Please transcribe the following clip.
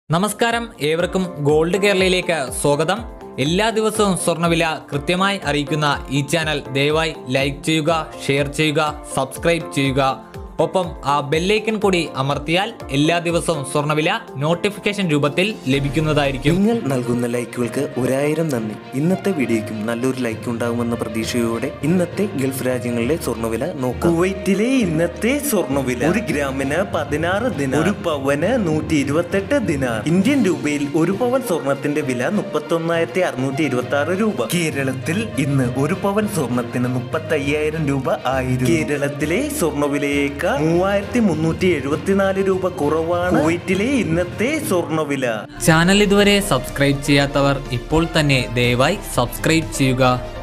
നമസ്കാരം ഏവർക്കും ഗോൾഡ് കേരളയിലേക്ക് സ്വാഗതം എല്ലാ ദിവസവും സ്വർണ്ണവില കൃത്യമായി അറിയിക്കുന്ന ഈ ചാനൽ ദയവായി ലൈക്ക് ചെയ്യുക ഷെയർ ചെയ്യുക സബ്സ്ക്രൈബ് ചെയ്യുക ഒപ്പം ആ ബെല്ലൈക്കൻ കൂടി അമർത്തിയാൽ എല്ലാ ദിവസവും സ്വർണ്ണവില നോട്ടിഫിക്കേഷൻ രൂപത്തിൽ ലഭിക്കുന്നതായിരിക്കും നിങ്ങൾ നൽകുന്ന ലൈക്കുകൾക്ക് ഒരായിരം നന്ദി ഇന്നത്തെ വീഡിയോയ്ക്കും നല്ലൊരു ലൈക്ക് ഉണ്ടാകുമെന്ന പ്രതീക്ഷയോടെ ഇന്നത്തെ ഗൾഫ് രാജ്യങ്ങളിലെ സ്വർണ്ണവില നോക്കാം കുവൈറ്റിലെ ഇന്നത്തെ സ്വർണ്ണവില ഒരു ഗ്രാമിന് പതിനാറ് ദിനാർ ഒരു പവന് നൂറ്റി ഇരുപത്തെട്ട് ദിനാർ ഇന്ത്യൻ രൂപയിൽ ഒരു പവൻ സ്വർണത്തിന്റെ വില മുപ്പത്തി ഒന്നായിരത്തി അറുന്നൂറ്റി ഇരുപത്തി ആറ് രൂപ കേരളത്തിൽ ഇന്ന് ഒരു പവൻ സ്വർണത്തിന് മുപ്പത്തി അയ്യായിരം രൂപ ആയിരുന്നു കേരളത്തിലെ സ്വർണ്ണവിലയേക്കാൾ മൂവായിരത്തി മുന്നൂറ്റി എഴുപത്തിനാല് രൂപ കുറവാണ് കുവൈറ്റിലെ ഇന്നത്തെ സ്വർണ്ണവില ചാനൽ ഇതുവരെ സബ്സ്ക്രൈബ് ചെയ്യാത്തവർ ഇപ്പോൾ തന്നെ ദയവായി സബ്സ്ക്രൈബ് ചെയ്യുക